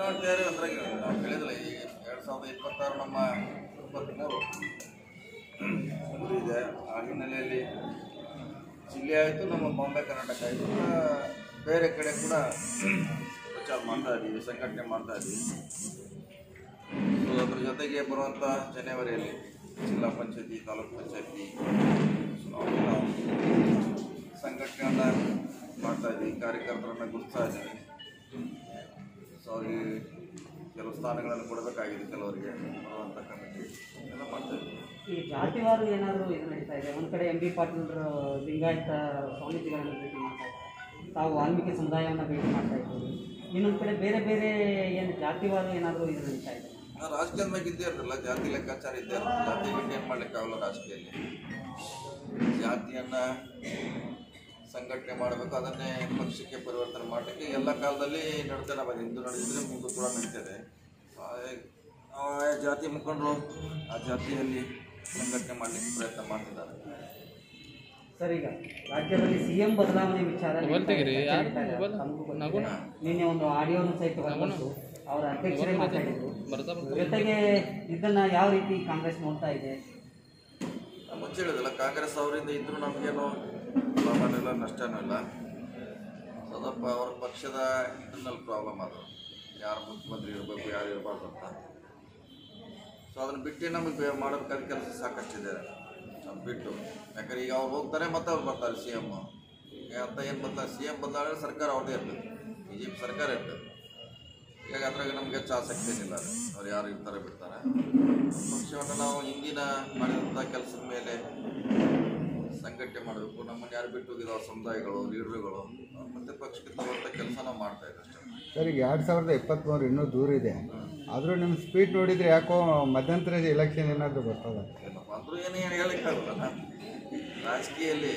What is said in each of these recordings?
ಚುನಾವಣೆ ತಯಾರಿ ಅಂದ್ರೆ ನಾವು ಹೇಳಿದ್ರೆ ಈ ಎರಡು ಸಾವಿರದ ಇಪ್ಪತ್ತಾರು ನಮ್ಮ ಇಪ್ಪತ್ತ್ಮೂರು ಗುರಿ ಇದೆ ಆ ಹಿನ್ನೆಲೆಯಲ್ಲಿ ಜಿಲ್ಲೆ ಆಯಿತು ನಮ್ಮ ಬಾಂಬೆ ಕರ್ನಾಟಕ ಆಯಿತು ಬೇರೆ ಕಡೆ ಕೂಡ ಪ್ರಚಾರ ಮಾಡ್ತಾ ಇದ್ದೀವಿ ಸಂಘಟನೆ ಮಾಡ್ತಾ ಇದ್ದೀವಿ ಸೊ ಅದ್ರ ಜೊತೆಗೆ ಬರುವಂಥ ಜನವರಿಯಲ್ಲಿ ಜಿಲ್ಲಾ ಪಂಚಾಯತಿ ತಾಲೂಕು ಪಂಚಾಯತಿ ಚುನಾವಣೆ ನಾವು ಸಂಘಟನೆಯನ್ನು ಮಾಡ್ತಾ ಇದ್ದೀವಿ ಕಾರ್ಯಕರ್ತರನ್ನು ಗುರುತಿಸ್ತಾ ಇದ್ದೀವಿ ಸೊ ಅವ್ರಿಗೆ ಕೆಲವು ಸ್ಥಾನಗಳನ್ನು ಕೊಡಬೇಕಾಗಿದೆ ಕೆಲವರಿಗೆ ಬರುವಂಥ ಕಮಿಟಿ ಎಲ್ಲ ಮಾಡ್ತಾ ಇದ್ದೀವಿ ಈ ಜಾತಿವಾರು ಏನಾದರೂ ಇದು ನಡೀತಾ ಇದೆ ಒಂದು ಕಡೆ ಎಂ ಬಿ ಪಾಟೀಲ್ರು ಲಿಂಗಾಯತ ಸ್ವಾಮೀಜಿಗಳನ್ನು ಭೇಟಿ ಮಾಡ್ತಾ ಇದ್ದಾರೆ ತಾವು ವಾಲ್ಮೀಕಿ ಸಮುದಾಯವನ್ನು ಭೇಟಿ ಮಾಡ್ತಾ ಇದ್ದೀವಿ ಇನ್ನೊಂದು ಕಡೆ ಬೇರೆ ಬೇರೆ ಏನು ಜಾತಿವಾದ ಏನಾದರೂ ಇದು ನಡೀತಾ ಇದೆ ಆ, ರಾಜಕೀಯದ ಮೇಲೆ ಇದ್ದೇ ಇರ್ತಲ್ಲ ಜಾತಿ ಲೆಕ್ಕಾಚಾರ ಇದ್ದೇ ಇರ್ತದೆ ಜಾತಿ ಬಿಟ್ಟು ಏನು ಮಾಡ್ಲಿಕ್ಕಾಗಲ್ಲ ರಾಜಕೀಯದಲ್ಲಿ ಜಾತಿಯನ್ನು ಸಂಘಟನೆ ಮಾಡಬೇಕು ಅದನ್ನೇ ಪಕ್ಷಕ್ಕೆ ಪರಿವರ್ತನೆ ಮಾಡಲಿಕ್ಕೆ ಎಲ್ಲ ಕಾಲದಲ್ಲಿ ನಡ್ತಾನೆ ಬಂದಿದೆ ಹಿಂದೂ ನಡೆದಿದ್ರೆ ಮುಂದೆ ಕೂಡ ನಡೀತದೆ ಆ- ಆಯಾ ಜಾತಿ ಮುಖಂಡರು ಆ ಜಾತಿಯಲ್ಲಿ ಸಂಘಟನೆ ಮಾಡಲಿಕ್ಕೆ ಪ್ರಯತ್ನ ಮಾಡ್ತಿದ್ದಾರೆ ಸರ್ ಈಗ ರಾಜ್ಯದಲ್ಲಿ ಸಿ ಎಂ ಬದಲಾವಣೆ ವಿಚಾರ ನಡೀತಾ ಇದೆ, ನಡೀತಾ ಇದೆ. ತಮಗೂ ಗೊತ್ತಿದೆ. ನಿನ್ನೆ ಒಂದು ಆಡಿಯೋನು ಸಹಿತ ಹೊರಬಂತು ಅವರ ಅಧ್ಯಕ್ಷರೇ ಮಾತಾಡಿದ್ರು ಜೊತೆಗೆ ಇದನ್ನ ಯಾವ ರೀತಿ ಕಾಂಗ್ರೆಸ್ ನೋಡ್ತಾ ಇದೆ ನಾನು ಮುಂಚೆ ಹೇಳಿದಲ್ಲ ಕಾಂಗ್ರೆಸ್ ಅವರಿಂದ ಇದ್ದರೂ ನಮಗೇನು ಲಾಭನೂ ಇಲ್ಲ ನಷ್ಟನೂ ಇಲ್ಲ ಸ್ವಲ್ಪ ಅವರ ಪಕ್ಷದ ಇಂಟರ್ನಲ್ ಪ್ರಾಬ್ಲಮ್ ಅದು ಯಾರು ಮುಖ್ಯಮಂತ್ರಿ ಇರಬೇಕು ಯಾರು ಇರಬಾರ್ದು ಅಂತ ಸೊ ಅದನ್ನು ಬಿಟ್ಟು ನಮಗೆ ಮಾಡಬೇಕಾದ ಕೆಲಸ ಸಾಕಷ್ಟಿದೆ ಅದು ಬಿಟ್ಟು ಯಾಕಂದ್ರೆ ಈಗ ಅವ್ರು ಹೋಗ್ತಾರೆ ಮತ್ತೆ ಅವ್ರು ಬರ್ತಾರೆ ಸಿ ಎಮ್ ಅಂತ ಏನು ಬರ್ತಾರೆ ಸಿ ಎಮ್ ಬಂದಾಗ ಸರ್ಕಾರ ಅವ್ರದ್ದೇ ಇರಬೇಕು ಬಿ ಜೆ ಪಿ ಸರ್ಕಾರ ಇರ್ತದೆ ಈಗ ಅದ್ರಾಗ ನಮಗೆ ಹೆಚ್ಚು ಆಸಕ್ತಿ ಏನಿಲ್ಲ ಅವ್ರು ಯಾರು ಇರ್ತಾರೆ ಬಿಡ್ತಾರೆ ಪಕ್ಷವನ್ನು ನಾವು ಹಿಂದಿನ ಮಾಡಿದಂಥ ಕೆಲಸದ ಮೇಲೆ ಸಂಘಟನೆ ಮಾಡಬೇಕು ನಮ್ಮನ್ನು ಯಾರು ಬಿಟ್ಟು ಹೋಗಿದ್ದಾವೆ ಸಮುದಾಯಗಳು ಲೀಡರ್ಗಳು ಮತ್ತೆ ಪಕ್ಷಕ್ಕೆ ತಗೊಂಥ ಕೆಲಸ ನಾವು ಮಾಡ್ತಾ ಇದ್ದೀವಿ ಅಷ್ಟೇ ಸರ್ ಈಗ ಎರಡು ಸಾವಿರದ ಇಪ್ಪತ್ತ್ಮೂರು ಇನ್ನೂ ದೂರ ಇದೆ ಆದರೂ ನಿಮ್ಮ ಸ್ಪೀಡ್ ನೋಡಿದರೆ ಯಾಕೋ ಮಧ್ಯಂತರ ಎಲೆಕ್ಷನ್ ಏನಾದರೂ ಬರ್ತದೆ ಏನಪ್ಪ ಅಂದ್ರೂ ಏನು ಏನು ಹೇಳಿಕ್ಕಾಗಲ್ಲ ರಾಜಕೀಯಲ್ಲಿ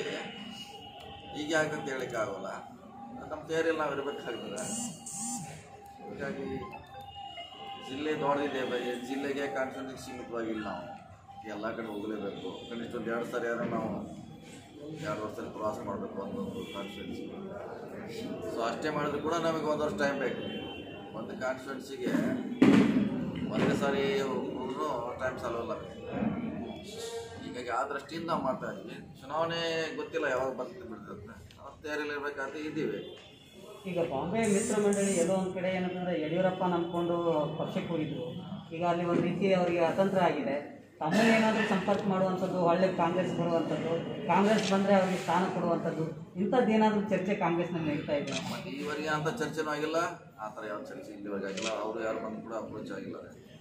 ಈಗ ಯಾಕಂತ ಹೇಳಿಕ್ಕಾಗಲ್ಲ ನಮ್ಮ ತಯಾರಿಯಲ್ಲಿ ನಾವು ಇರಬೇಕಾಗ್ತದೆ ಹೀಗಾಗಿ ಜಿಲ್ಲೆ ದೊಡ್ಡದಿದೆ ಬೈ ಜಿಲ್ಲೆಗೆ ಕಾನ್ಫಿಡೆನ್ಸ್ ಸೀಮಿತವಾಗಿಲ್ಲ ನಾವು ಎಲ್ಲ ಕಡೆ ಹೋಗಲೇಬೇಕು ಕನಿಷ್ಠ ಒಂದು ಎರಡು ಸರಿ ಆದ್ರೆ ನಾವು ಎರಡು ವರ್ಷದಲ್ಲಿ ಪ್ರವಾಸ ಮಾಡಬೇಕು ಅನ್ನೋದು ಕಾನ್ಫಿಡೆನ್ಸ್ ಸೊ ಅಷ್ಟೇ ಮಾಡಿದ್ರು ಕೂಡ ನಮಗೆ ಒಂದು ವರ್ಷ ಟೈಮ್ ಬೇಕು ಒಂದು ಕಾನ್ಫಿಡೆನ್ಸಿಗೆ ಒಂದೇ ಸಾರಿ ಹೋದ್ರೂ ಟೈಮ್ ಸಾಲವಲ್ಲ ಹೀಗಾಗಿ ಆ ದೃಷ್ಟಿಯಿಂದ ನಾವು ಮಾಡ್ತಾ ಇದ್ದೀವಿ ಚುನಾವಣೆ ಗೊತ್ತಿಲ್ಲ ಯಾವಾಗ ಬರ್ತದೆ ಬಿಡ್ತದೆ ನಾವು ತಯಾರಿಯಲ್ಲಿ ಇರಬೇಕಾದ್ರೆ ಇದ್ದೀವಿ ಈಗ ಬಾಂಬೆ ಮಿತ್ರ ಮಂಡಳಿ ಎಲ್ಲೋ ಒಂದು ಕಡೆ ಏನಂತಂದ್ರೆ ಯಡಿಯೂರಪ್ಪ ನಂಬ್ಕೊಂಡು ಪಕ್ಷಕ್ಕೆ ಹೋಗಿದ್ರು ಈಗ ಅಲ್ಲಿ ಒಂದು ರೀತಿ ಅವರಿಗೆ ಅತಂತ್ರ ಆಗಿದೆ ತಮ್ಮನ್ನೇನಾದರೂ ಸಂಪರ್ಕ ಮಾಡುವಂಥದ್ದು ಒಳ್ಳೆ ಕಾಂಗ್ರೆಸ್ ಬರುವಂಥದ್ದು ಕಾಂಗ್ರೆಸ್ ಬಂದರೆ ಅವರಿಗೆ ಸ್ಥಾನ ಕೊಡುವಂಥದ್ದು ಇಂಥದ್ದೇನಾದರೂ ಚರ್ಚೆ ಕಾಂಗ್ರೆಸ್ನಲ್ಲಿ ನಡೀತಾ ಇದೆ ಮತ್ತು ಈವರೆಗೆ ಅಂತ ಚರ್ಚೆನೂ ಆಗಿಲ್ಲ ಆ ಥರ ಯಾವ ಚರ್ಚೆ ಇಲ್ಲಿವರೆಗೆ ಆಗಿಲ್ಲ ಅವರು ಯಾರು ಬಂದು ಕೂಡ ಅಪ್ರೋಚ್ ಆಗಿಲ್ಲ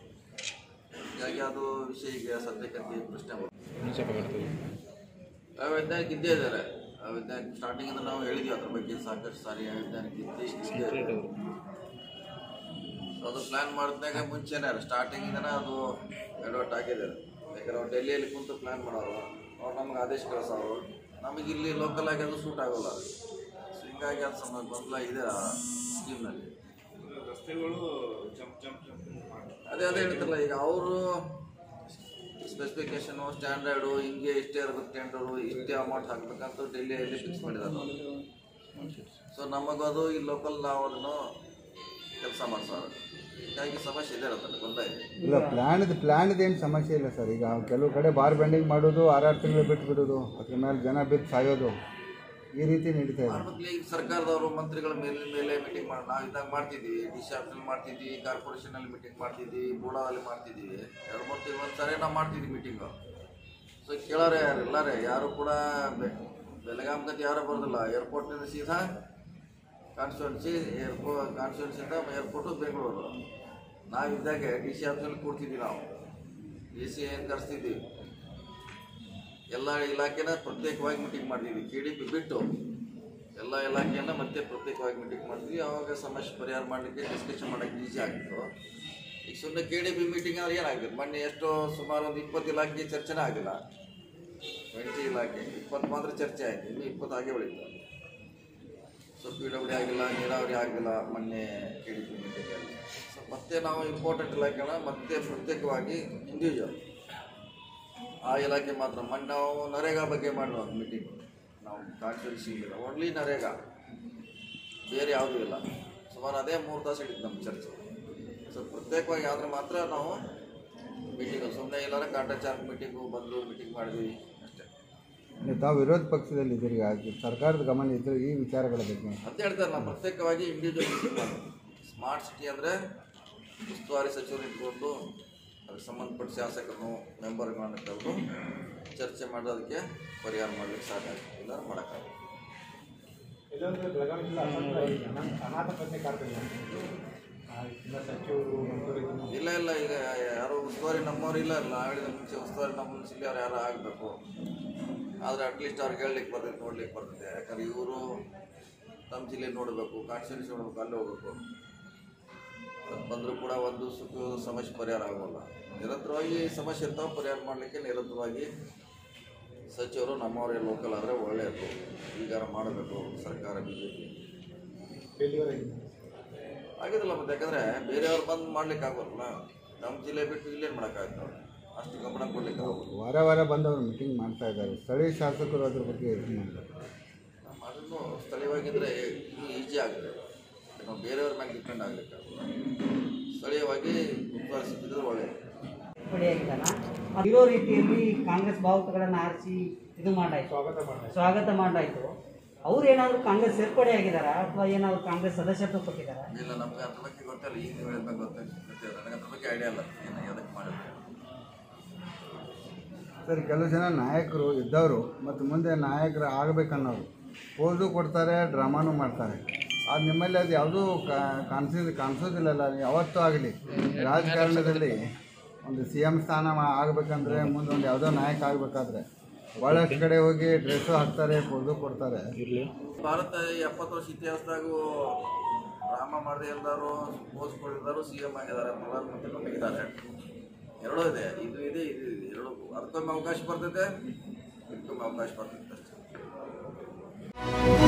ಹೀಗಾಗಿ ಅದು ವಿಷಯ ಈಗ ಸದ್ಯಕ್ಕೆ ಪ್ರಶ್ನೆ ಬಂತು. ಅವೈಜ್ಞಾನಿಕ ಇದ್ದೇ ಇದ್ದಾರೆ ಅವೈಜ್ಞಾನಿಕ ಸ್ಟಾರ್ಟಿಂಗಿಂದ ನಾವು ಹೇಳಿದ್ವಿ ಅದ್ರ ಬಗ್ಗೆ ಸಾಕಷ್ಟು ಸಾರಿ ಅವೈಜ್ಞಾನಿಕ ಇದ್ದೇ ಇದ್ದೇ ಇದೆ. ಸೊ ಅದು ಪ್ಲ್ಯಾನ್ ಮಾಡಿದಾಗ ಮುಂಚೆನೇ ಸ್ಟಾರ್ಟಿಂಗಿಂದನೇ ಅದು ಎಡವಟ್ ಆಗಿದೆ ಅದು. ಯಾಕಂದ್ರೆ ಅವ್ರು ಡೆಲ್ಲಿಯಲ್ಲಿ ಕುಂತು ಪ್ಲ್ಯಾನ್ ಮಾಡೋರು ಅವ್ರು ನಮಗೆ ಆದೇಶ ಕಳಿಸೋರು ನಮಗೆ ಇಲ್ಲಿ ಲೋಕಲ್ ಆಗಿ ಅದು ಸೂಟ್ ಆಗೋಲ್ಲ ಸೊ ಹಿಂಗಾಗಿ ಅದು ಸಮ ಗೊಂದಲ ಇದೆ ಆ ಸ್ಕೀಮ್ನಲ್ಲಿ ಅದೇ ಅದೇ ಹೇಳ್ತಿರಲ್ಲ ಈಗ ಅವರು ಸ್ಪೆಸಿಫಿಕೇಶನು ಸ್ಟ್ಯಾಂಡರ್ಡು ಹಿಂಗೆ ಇಷ್ಟೇ ಇರಬೇಕು ಟೆಂಡರು ಇಷ್ಟೇ ಅಮೌಂಟ್ ಹಾಕ್ಬೇಕಂತ ಡೆಲ್ಲಿಯಲ್ಲಿ ಫಿಕ್ಸ್ ಮಾಡಿದ್ದಾರೆ ಸೊ ನಮಗದು ಈ ಲೋಕಲ್ ನಾವು ಅದನ್ನು ಕೆಲಸ ಮಾಡ್ಸೋರು ಹೀಗಾಗಿ ಸಮಸ್ಯೆ ಇದೆ ಅದರಲ್ಲಿ ಗೊಂದಲ ಇದೆ ಇಲ್ಲ ಪ್ಲ್ಯಾನ್ದು ಪ್ಲ್ಯಾನ್ದು ಏನು ಸಮಸ್ಯೆ ಇಲ್ಲ ಸರ್ ಈಗ ಕೆಲವು ಕಡೆ ಬಾರ್ ಬೆಂಡಿಂಗ್ ಮಾಡೋದು ಆರಾರು ತಿಂಗಳು ಬಿಟ್ಟು ಬಿಡೋದು ಅದ್ರ ಮೇಲೆ ಜನ ಬಿದ್ದು ಸಾಯೋದು ಈ ರೀತಿ ನಡೀತಾ ಇದೆ ಮಾಡ್ಬೇಕಲ್ಲ ಈಗ ಸರ್ಕಾರದವರು ಮಂತ್ರಿಗಳ ಮೇಲೆ ಮೇಲೆ ಮೀಟಿಂಗ್ ಮಾಡಿ ನಾವು ಇದ್ದಾಗ ಮಾಡ್ತಿದ್ವಿ ಡಿ ಸಿ ಆಫೀಸಲ್ಲಿ ಮಾಡ್ತಿದ್ವಿ ಕಾರ್ಪೊರೇಷನಲ್ಲಿ ಮೀಟಿಂಗ್ ಮಾಡ್ತಿದ್ವಿ ಬೂಡಾದಲ್ಲಿ ಮಾಡ್ತಿದ್ವಿ ಎರಡು ಮೂರು ತಿಂಗಳು ಒಂದು ಸರಿ ನಾವು ಮಾಡ್ತಿದ್ವಿ ಮೀಟಿಂಗು ಸೊ ಕೇಳೋರೆ ಯಾರು ಎಲ್ಲರೇ ಯಾರು ಕೂಡ ಬೆ- ಬೆಳಗಾಂ ಗತಿ ಯಾರು ಬರೋದಿಲ್ಲ ಏರ್ಪೋರ್ಟ್ನಿಂದ ಸೀದಾ ಕಾನ್ಸ್ಟಿಟ್ಯೂನ್ಸಿ ಏರ್ಪೋ ಕಾನ್ಸ್ಟಿಟ್ಯೂನ್ಸಿಂದ ಏರ್ಪೋರ್ಟು ಬೆಂಗಳೂರು ನಾವಿದ್ದಾಗೆ ಡಿ ಸಿ ಆಫೀಸಲ್ಲಿ ಕೂಡ್ತಿದ್ವಿ ನಾವು ಡಿ ಸಿ ಏನು ಕರೆಸ್ತಿದ್ವಿ ಎಲ್ಲ ಇಲಾಖೆನ ಪ್ರತ್ಯೇಕವಾಗಿ ಮೀಟಿಂಗ್ ಮಾಡ್ತಿದ್ವಿ ಕೆ ಡಿ ಪಿ ಬಿಟ್ಟು ಎಲ್ಲ ಇಲಾಖೆಯನ್ನ ಮತ್ತೆ ಪ್ರತ್ಯೇಕವಾಗಿ ಮೀಟಿಂಗ್ ಮಾಡ್ತಿದ್ವಿ ಆವಾಗ ಸಮಸ್ಯೆ ಪರಿಹಾರ ಮಾಡಲಿಕ್ಕೆ ಡಿಸ್ಕಷನ್ ಮಾಡೋಕ್ಕೆ ಈಸಿ ಆಗಿತ್ತು ಈಗ ಸುಮ್ಮನೆ ಕೆ ಡಿ ಪಿ ಮೀಟಿಂಗ್ ಆದ್ರೆ ಏನಾಗ್ತದೆ ಮೊನ್ನೆ ಎಷ್ಟೋ ಸುಮಾರು ಒಂದು ಇಪ್ಪತ್ತು ಇಲಾಖೆ ಚರ್ಚೆನೇ ಆಗಿಲ್ಲ ಟ್ವೆಂಟಿ ಇಲಾಖೆ ಇಪ್ಪತ್ತು ಮಾತ್ರ ಚರ್ಚೆ ಆಯಿತು ಇನ್ನು ಇಪ್ಪತ್ತು ಹಾಗೆ ಉಳಿತು ಸೊ ಪಿ ಡಬ್ಲ್ಯೂ ಆಗಿಲ್ಲ ನೀರಾವರಿ ಆಗಿಲ್ಲ ಮೊನ್ನೆ ಕೆ ಡಿ ಪಿ ಮೀಟಿಂಗಲ್ಲಿ ಸೊ ಮತ್ತೆ ನಾವು ಇಂಪಾರ್ಟೆಂಟ್ ಇಲಾಖೆನ ಮತ್ತೆ ಪ್ರತ್ಯೇಕವಾಗಿ ಇಂಡಿವಿಜುವಲ್ ಆ ಇಲಾಖೆ ಮಾತ್ರ ಮೊನ್ನೆ ನಾವು ನರೇಗಾ ಬಗ್ಗೆ ಮಾಡುವ ಮೀಟಿಂಗ್ ನಾವು ಕಾನ್ಸ್ಟಿಟ್ಯೂನ್ಸಿ ಇಲ್ಲ ಓನ್ಲಿ ನರೇಗಾ ಬೇರೆ ಯಾವುದೂ ಇಲ್ಲ ಸುಮಾರು ಅದೇ ಮೂರು ತಾಸು ಹಿಡಿತು ನಮ್ಮ ಚರ್ಚೆ ಪ್ರತ್ಯೇಕವಾಗಿ ಆದ್ರೆ ಮಾತ್ರ ನಾವು ಮೀಟಿಂಗು ಸುಮ್ಮನೆ ಇಲ್ಲಾಂದ್ರೆ ಕಾಟಾಚಾರ ಮೀಟಿಂಗು ಬಂದು ಮೀಟಿಂಗ್ ಮಾಡಿದ್ವಿ ಅಷ್ಟೇ ನೀವು ತಾವು ವಿರೋಧ ಪಕ್ಷದಲ್ಲಿ ಇದ್ದೀರಿ ಈಗ ಸರ್ಕಾರದ ಗಮನ ಇದ್ದರೆ ಈ ವಿಚಾರಗಳ ಬಗ್ಗೆ ಅಂತ ಹೇಳ್ತಾರೆ ನಾವು ಪ್ರತ್ಯೇಕವಾಗಿ ಇಂಡಿವಿಜುವಲ್ ಮೀಟಿಂಗ್ ಮಾಡೋದು ಸ್ಮಾರ್ಟ್ ಸಿಟಿ ಅಂದರೆ ಉಸ್ತುವಾರಿ ಸಚಿವರು ಇಟ್ಕೊಂಡು ಅದಕ್ಕೆ ಸಂಬಂಧಪಟ್ಟ ಶಾಸಕರು ಮೆಂಬರ್ಗಳನ್ನ ಕರೆದು ಚರ್ಚೆ ಮಾಡಿ ಅದಕ್ಕೆ ಪರಿಹಾರ ಮಾಡ್ಲಿಕ್ಕೆ ಸಾಧ್ಯ ಇಲ್ಲ ಮಾಡೋಕ್ಕಾಗಲ್ಲ ಇದೊಂದು ಬೆಳಗಾವಿ ಜಿಲ್ಲಾ ಅಸಂಖ್ಯ ಐದು ಅನಾಥ- ಅನಾಥ ಪ್ರತ್ಯೇಕಾರ್ತಿಲ್ಲ ಇಲ್ಲ ಸಚಿವರು ಮಂತ್ರಿಗಳು ಇಲ್ಲ ಇಲ್ಲ ಈಗ ಯಾರು ಉಸ್ತುವಾರಿ ನಮ್ಮವ್ರು ಇಲ್ಲ ಇಲ್ಲ ಹೇಳಿದ ಮುಂಚೆ ಉಸ್ತುವಾರಿ ನಮ್ಮ ಜಿಲ್ಲೆಯವ್ರು ಯಾರು ಆಗಬೇಕು ಆದರೆ ಅಟ್ಲೀಸ್ಟ್ ಅವ್ರಿಗೆ ಹೇಳಲಿಕ್ಕೆ ಬರ್ತೈತೆ ನೋಡ್ಲಿಕ್ಕೆ ಬರ್ತೈತೆ ಯಾಕಂದ್ರೆ ಇವರು ನಮ್ಮ ಜಿಲ್ಲೆ ನೋಡಬೇಕು ಕಾನ್ಸ್ಟಿಟ್ಯೂನ್ಸಿ ನೋಡಬೇಕು ಅಲ್ಲೇ ಹೋಗ್ಬೇಕು ಅದು ಬಂದರೂ ಕೂಡ ಒಂದು ಸುಖ ಸಮಸ್ಯೆ ಪರಿಹಾರ ಆಗೋಲ್ಲ ನಿರಂತರವಾಗಿ ಸಮಸ್ಯೆ ಇರ್ತಾವೆ ಪರಿಹಾರ ಮಾಡಲಿಕ್ಕೆ ನಿರಂತರವಾಗಿ ಸಚಿವರು ನಮ್ಮವರೇ ಲೋಕಲ್ ಆದರೆ ಒಳ್ಳೆಯದು ಈಗಾರ ಮಾಡಬೇಕು ಸರ್ಕಾರ ಬಿ ಜೆ ಪಿ ಫೇಲ್ಯೂರ್ ಆಗಿದೆ ಆಗಿದಿಲ್ಲ ಮತ್ತೆ ಯಾಕಂದರೆ ಬೇರೆಯವ್ರು ಬಂದು ಮಾಡ್ಲಿಕ್ಕೆ ಆಗೋಲ್ಲ ನಮ್ಮ ಜಿಲ್ಲೆ ಬಿಟ್ಟು ಇಲ್ಲೇನು ಮಾಡೋಕ್ಕಾಗತ್ತೆ ಅವ್ರು ಅಷ್ಟು ಗಮನ ಕೊಡ್ಲಿಕ್ಕೆ ಆಗೋಲ್ಲ ವಾರ ವಾರ ಬಂದವರು ಮೀಟಿಂಗ್ ಮಾಡ್ತಾ ಇದ್ದಾರೆ ಸ್ಥಳೀಯ ಶಾಸಕರು ಅದ್ರ ಬಗ್ಗೆ ಇದು ಮಾಡಿದ್ದಾರೆ ನಮ್ಮ ಅದನ್ನು ಸ್ಥಳೀಯವಾಗಿದ್ದರೆ ಈಜಿ ಆಗುತ್ತೆ ನಾವು ಬೇರೆಯವ್ರ ಮ್ಯಾಲೆ ಡಿಪೆಂಡ್ ಆಗಲಿಕ್ಕೆ ಸ್ಥಳೀಯವಾಗಿ ಉತ್ಪಾದಿಸುತ್ತಿದ್ರೆ ಒಳ್ಳೆಯದು ಸೇರ್ಪಡೆಯಾಗಿದ್ದಾನ ಇರೋ ರೀತಿಯಲ್ಲಿ ಕಾಂಗ್ರೆಸ್ ಬಾವುಟಗಳನ್ನು ಆರಿಸಿ ಇದು ಮಾಡಾಯ್ತು ಸ್ವಾಗತ ಮಾಡ್ತಾರೆ ಸ್ವಾಗತ ಮಾಡಾಯ್ತು ಅವ್ರು ಏನಾದರೂ ಕಾಂಗ್ರೆಸ್ ಸೇರ್ಪಡೆ ಆಗಿದಾರಾ ಅಥವಾ ಏನಾದ್ರು ಕಾಂಗ್ರೆಸ್ ಸದಸ್ಯತ್ವ ಕೊಟ್ಟಿದ್ದಾರಾ ಇಲ್ಲ ನಮ್ಗೆ ಅದ್ರ ಬಗ್ಗೆ ಗೊತ್ತಿಲ್ಲ ಈಗ ನೀವು ಹೇಳಿದ್ಮೇಲೆ ಗೊತ್ತಾಯ್ತು ಗೊತ್ತಿಲ್ಲ ನನಗೆ ಅದ್ರ ಬಗ್ಗೆ ಐಡಿಯಾ ಇಲ್ಲ ಏನು ಅದಕ್ಕೆ ಮಾಡಿದ್ರು ಸರ್ ಕೆಲವು ಜನ ನಾಯಕರು ಇದ್ದವರು ಮತ್ತು ಮುಂದೆ ನಾಯಕರು ಆಗಬೇಕನ್ನೋರು ಪೋಸು ಕೊಡ್ತಾರೆ ಡ್ರಾಮಾನು ಮಾಡ್ತಾರೆ ಅದು ನಿಮ್ಮಲ್ಲಿ ಅದು ಯಾವುದೂ ಕಾಣಿಸಿ ಕಾಣಿಸೋದಿಲ್ಲಲ್ಲ ಯಾವತ್ತೂ ಆಗಲಿ ರಾಜಕಾರಣದಲ್ಲಿ ಒಂದು ಸಿ ಎಮ್ ಸ್ಥಾನ ಮಾ- ಆಗ್ಬೇಕಂದ್ರೆ ಮುಂದೆ ಒಂದು ಯಾವುದೋ ನಾಯಕ ಆಗಬೇಕಾದ್ರೆ ಭಾಳಷ್ಟು ಕಡೆ ಹೋಗಿ ಡ್ರೆಸ್ಸು ಹಾಕ್ತಾರೆ ಪೋಸು ಕೊಡ್ತಾರೆ ಭಾರತ ಎಪ್ಪತ್ತು ವರ್ಷ ಇತಿಹಾಸದಾಗೂ ಡ್ರಾಮಾ ಮಾಡದೆ ಎಲ್ಲರೂ ಪೋಸ್ಟ್ ಕೊಟ್ಟಿದ್ದಾರೆ ಸಿ ಎಮ್ ಆಗಿದ್ದಾರೆ ಪ್ರಧಾನಮಂತ್ರಿಗಳು ಆಗಿದ್ದಾರೆ ಎರಡೂ ಇದೆ ಇದು ಇದೆ ಇದು ಇದೆ ಎರಡು ಅದಕ್ಕೊಮ್ಮೆ ಅವಕಾಶ ಬರ್ತೈತೆ ಇದಕ್ಕೊಮ್ಮೆ ಅವಕಾಶ ಬರ್ತೈತೆ ಅಷ್ಟೇ